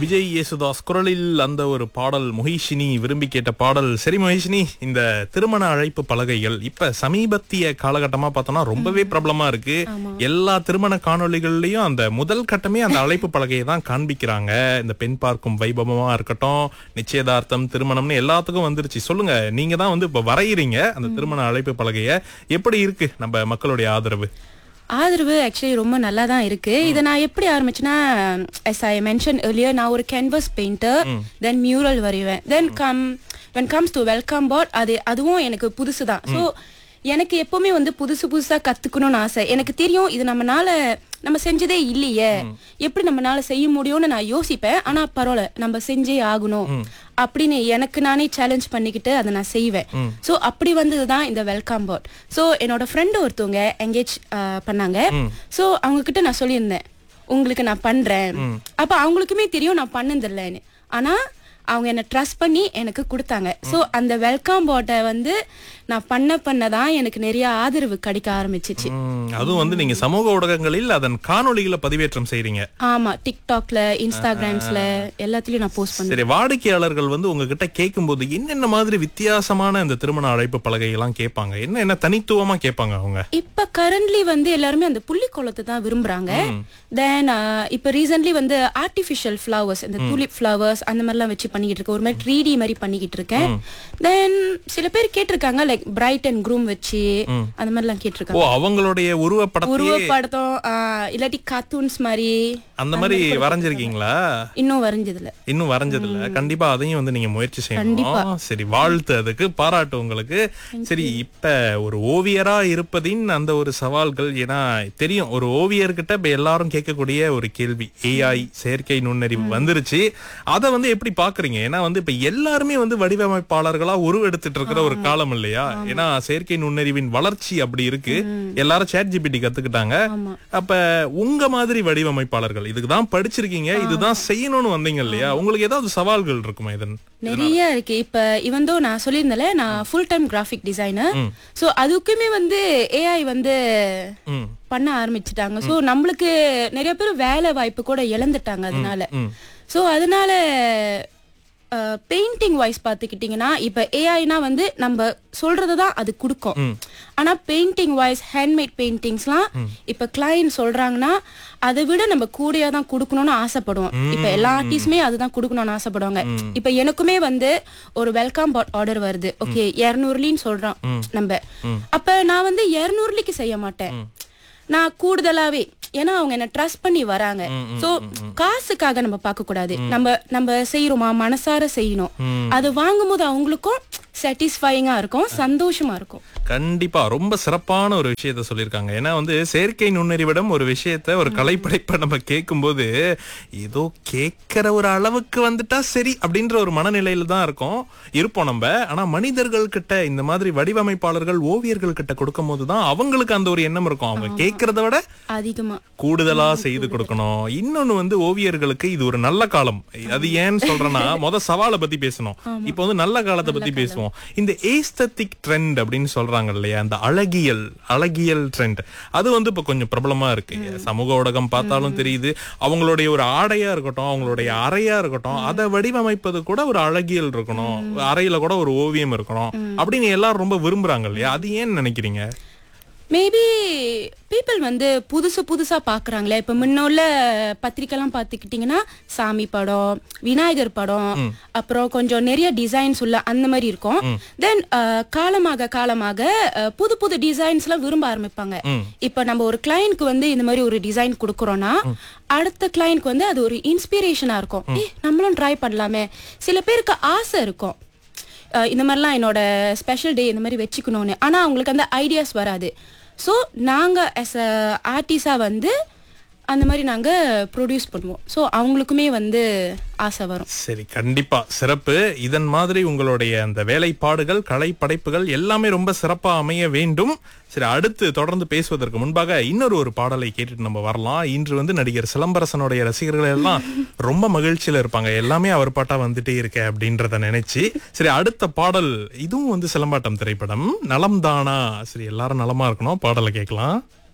விஜய் யேசுதாஸ் குரலில் அந்த ஒரு பாடல் மொஹிஷினி விரும்பி கேட்ட பாடல் சரி மொஹிஷினி இந்த திருமண அழைப்பு பலகைகள் இப்ப சமீபத்திய காலகட்டமா பார்த்தோம்னா ரொம்பவே பிரபலமா இருக்கு எல்லா திருமண காணொளிகள்லயும் அந்த முதல் கட்டமே அந்த அழைப்பு பலகையை தான் காண்பிக்கிறாங்க இந்த பெண் பார்க்கும் வைபவமா இருக்கட்டும் நிச்சயதார்த்தம் திருமணம்னு எல்லாத்துக்கும் வந்துருச்சு சொல்லுங்க நீங்க தான் வந்து இப்ப வரைகிறீங்க அந்த திருமண அழைப்பு பலகைய எப்படி இருக்கு நம்ம மக்களுடைய ஆதரவு ஆதரவு ஆக்சுவலி ரொம்ப நல்லா தான் இருக்கு இதை நான் எப்படி ஆரம்பிச்சேன்னா எஸ் ஐ மென்ஷன் earlier நான் ஒரு கேன்வஸ் பெயிண்டர் தென் மியூரல் வரைவேன் then come when comes to welcome pot அது அதுவும் எனக்கு புதுசு தான் ஸோ எனக்கு எப்பவுமே வந்து புதுசு புதுசா கத்துக்கணும்னு ஆசை எனக்கு தெரியும் இது நம்மனால நம்ம செஞ்சதே இல்லையே எப்படி நம்மனால செய்ய முடியும்னு நான் யோசிப்பேன் ஆனா பரவாயில்ல நம்ம செஞ்சே ஆகணும் அப்படின்னு எனக்கு நானே சேலஞ்ச் பண்ணிக்கிட்டு அதை நான் செய்வேன் ஸோ அப்படி வந்தது தான் இந்த வெல்கம் பாட் ஸோ என்னோட ஃப்ரெண்டு ஒருத்தவங்க எங்கேஜ் பண்ணாங்க ஸோ அவங்க கிட்ட நான் சொல்லியிருந்தேன் உங்களுக்கு நான் பண்றேன் அப்ப அவங்களுக்குமே தெரியும் நான் பண்ணதில்லைன்னு ஆனா அவங்க என்ன ட்ரஸ்ட் பண்ணி எனக்கு கொடுத்தாங்க ஸோ அந்த வெல்கம் பாட்டை வந்து நான் பண்ண பண்ண தான் எனக்கு நிறைய ஆதரவு கிடைக்க ஆரம்பிச்சிச்சு ம், அதுவும் வந்து நீங்க சமூக ஊடகங்களில் அதன் காணொளிகளை பதிவேற்றம் செய்றீங்க ஆமா டிக்டாக்ல இன்ஸ்டாகிராம்ஸ்ல எல்லாத்துலயும் நான் போஸ்ட் பண்ணேன் சரி வாடிக்கையாளர்கள் வந்து உங்ககிட்ட கேட்கும்போது என்னென்ன மாதிரி வித்தியாசமான இந்த திருமண அழைப்பு பலகை எல்லாம் கேட்பாங்க என்ன என்ன தனித்துவமா கேட்பாங்க அவங்க இப்ப கரண்ட்லி வந்து எல்லாருமே அந்த புள்ளி கோலத்தை தான் விரும்புறாங்க தென் இப்ப ரீசென்ட்லி வந்து ஆர்டிபிஷியல் ஃபிளவர்ஸ் இந்த டூலிப் ஃபிளவர்ஸ் அந்த மாதிரிலாம் வச்சு பண்ணிக்கிட்டு இருக்கேன் ஒரு மாதிரி த்ரீ டி மாதிரி பண்ணிக்கிட்டு இருக்கேன் தென் சில பேர் கேட்டிருக்காங்க லைக் பிரைட் அண்ட் க்ரூம் வச்சு அந்த மாதிரிலாம் ஓ கேட்டிருக்காங்க அவங்களுடைய உருவப்படத்தையே உருவப்படத்தம் ஆஹ், இல்லாட்டி கார்ட்டூன்ஸ் மாதிரி அந்த மாதிரி வரைஞ்சிருக்கீங்களா இன்னும் வரைஞ்சதுல இன்னும் வரைஞ்சது இல்ல கண்டிப்பா அதையும் வந்து நீங்க முயற்சி செய்யணும் சரி வாழ்த்து அதுக்கு பாராட்டு உங்களுக்கு சரி இப்ப ஒரு ஓவியரா இருப்பதின் அந்த ஒரு சவால்கள் ஏன்னா தெரியும் ஒரு ஓவியர்கிட்ட இப்ப எல்லாரும் கேட்கக்கூடிய ஒரு கேள்வி ஏஐ செயற்கை நுண்ணறிவு வந்துருச்சு அதை வந்து எப்படி பாக்குறீங்க ஏன்னா வந்து இப்ப எல்லாருமே வந்து வடிவமைப்பாளர்களா உருவெடுத்துட்டு இருக்கிற ஒரு காலம் இல்லையா ஏன்னா செயற்கை நுண்ணறிவின் வளர்ச்சி அப்படி இருக்கு எல்லாரும் சேட் ஜிபிடி கத்துக்கிட்டாங்க அப்ப உங்க மாதிரி வடிவமைப்பாளர்கள் இதுக்கு தான் படிச்சிருக்கீங்க இதுதான் செய்யணும்னு வந்தீங்க இல்லையா உங்களுக்கு ஏதாவது சவால்கள் இருக்குமா இதன் நிறைய இருக்கு இப்ப இவன் தோ நான் சொல்லியிருந்தேன்ல நான் full time graphic designer so அதுக்குமே வந்து ஏஐ வந்து ம் பண்ண ஆரம்பிச்சிட்டாங்க சோ நம்மளுக்கு நிறைய பேர் வேலை வாய்ப்பு கூட இழந்துட்டாங்க அதனால சோ அதனால பெயிண்டிங் வைஸ் பார்த்துக்கிட்டிங்கன்னா இப்போ ஏஐனா வந்து நம்ம சொல்றது தான் அது கொடுக்கும் ஆனா பெயிண்டிங் வைஸ் ஹேண்ட்மேட் பெயிண்டிங்ஸ்லாம் இப்போ கிளைண்ட் சொல்றாங்கன்னா அதை விட நம்ம கூடியா தான் கொடுக்கணும்னு ஆசைப்படுவோம் இப்போ எல்லா ஆர்டிஸ்டுமே அதுதான் கொடுக்கணும்னு ஆசைப்படுவாங்க இப்போ எனக்குமே வந்து ஒரு வெல்கம் பாட் ஆர்டர் வருது ஓகே இரநூறுலின்னு சொல்றான் நம்ம அப்ப நான் வந்து இரநூறுலிக்கு செய்ய மாட்டேன் நான் கூடுதலாவே ஏன்னா அவங்க என்ன ட்ரஸ்ட் பண்ணி வராங்க சோ காசுக்காக நம்ம பார்க்க கூடாது நம்ம நம்ம செய்யறோமா மனசார செய்யணும் அது வாங்கும்போது அவங்களுக்கும் சாட்டிஸ்ஃபைங்கா இருக்கும் சந்தோஷமா இருக்கும் கண்டிப்பா ரொம்ப சிறப்பான ஒரு விஷயத்த சொல்லியிருக்காங்க ஏன்னா வந்து செயற்கை நுண்ணறிவிடம் ஒரு விஷயத்த ஒரு கலைப்படைப்பை நம்ம கேட்கும்போது ஏதோ கேட்கிற ஒரு அளவுக்கு வந்துட்டா சரி அப்படின்ற ஒரு மனநிலையில தான் இருக்கும் இருப்போம் நம்ம ஆனா மனிதர்கள் கிட்ட இந்த மாதிரி வடிவமைப்பாளர்கள் ஓவியர்கள் கிட்ட கொடுக்கும் போதுதான் அவங்களுக்கு அந்த ஒரு எண்ணம் இருக்கும் அவங்க கேட்கறத விட அதிகமா கூடுதலா செய்து கொடுக்கணும் இன்னொன்னு வந்து ஓவியர்களுக்கு இது ஒரு நல்ல காலம் அது ஏன்னு சொல்றேன்னா முத சவாலை பத்தி பேசணும் இப்போ வந்து நல்ல காலத்தை பத்தி பேசுவோம் இந்த ஏஸ்தட்டிக் ட்ரெண்ட் அப்படின்னு சொல்றாங்க இல்லையா அந்த அழகியல் அழகியல் ட்ரெண்ட் அது வந்து இப்ப கொஞ்சம் பிரபலமா இருக்கு சமூக ஊடகம் பார்த்தாலும் தெரியுது அவங்களுடைய ஒரு ஆடையா இருக்கட்டும் அவங்களுடைய அறையா இருக்கட்டும் அதை வடிவமைப்பது கூட ஒரு அழகியல் இருக்கணும் அறையில கூட ஒரு ஓவியம் இருக்கணும் அப்படின்னு எல்லாரும் ரொம்ப விரும்புறாங்க இல்லையா அது ஏன்னு நினைக்கிறீங்க மேபி பீப்புள் வந்து புதுசு புதுசா பாக்குறாங்களே இப்ப முன்ன உள்ள பத்திரிக்கைலாம் பாத்துக்கிட்டீங்கன்னா சாமி படம் விநாயகர் படம் அப்புறம் கொஞ்சம் நிறைய டிசைன்ஸ் உள்ள அந்த மாதிரி இருக்கும் தென் காலமாக காலமாக அஹ், புது புது டிசைன்ஸ் எல்லாம் விரும்ப ஆரம்பிப்பாங்க இப்ப நம்ம ஒரு கிளைண்ட்க்கு வந்து இந்த மாதிரி ஒரு டிசைன் கொடுக்கறோம்னா அடுத்த கிளைண்ட்க்கு வந்து அது ஒரு இன்ஸ்பிரேஷனா இருக்கும் ஏ நம்மளும் ட்ரை பண்ணலாமே சில பேருக்கு ஆசை இருக்கும் அஹ் இந்த மாதிரிலாம் என்னோட ஸ்பெஷல் டே இந்த மாதிரி வச்சுக்கணும்னு ஆனால் அவங்களுக்கு அந்த ஐடியாஸ் வராது ஸோ நாங்கள் as a ஆர்டிஸ்டாக வந்து அந்த மாதிரி நாங்கள் ப்ரொடியூஸ் பண்ணுவோம் ஸோ அவங்களுக்குமே வந்து ஆசை வரும் சரி கண்டிப்பா சிறப்பு இதன் மாதிரி உங்களுடைய அந்த வேலைப்பாடுகள் கலை படைப்புகள் எல்லாமே ரொம்ப சிறப்பா அமைய வேண்டும் சரி அடுத்து தொடர்ந்து பேசுவதற்கு முன்பாக இன்னொரு ஒரு பாடலை கேட்டுட்டு நம்ம வரலாம் இன்று வந்து நடிகர் சிலம்பரசனுடைய ரசிகர்கள் எல்லாம் ரொம்ப மகிழ்ச்சியில இருப்பாங்க எல்லாமே அவர் பாட்டா வந்துட்டே இருக்க அப்படின்றத நினைச்சு சரி அடுத்த பாடல் இதுவும் வந்து சிலம்பாட்டம் திரைப்படம் நலம் தானா சரி எல்லாரும் நலமா இருக்கணும் பாடலை கேட்கலாம்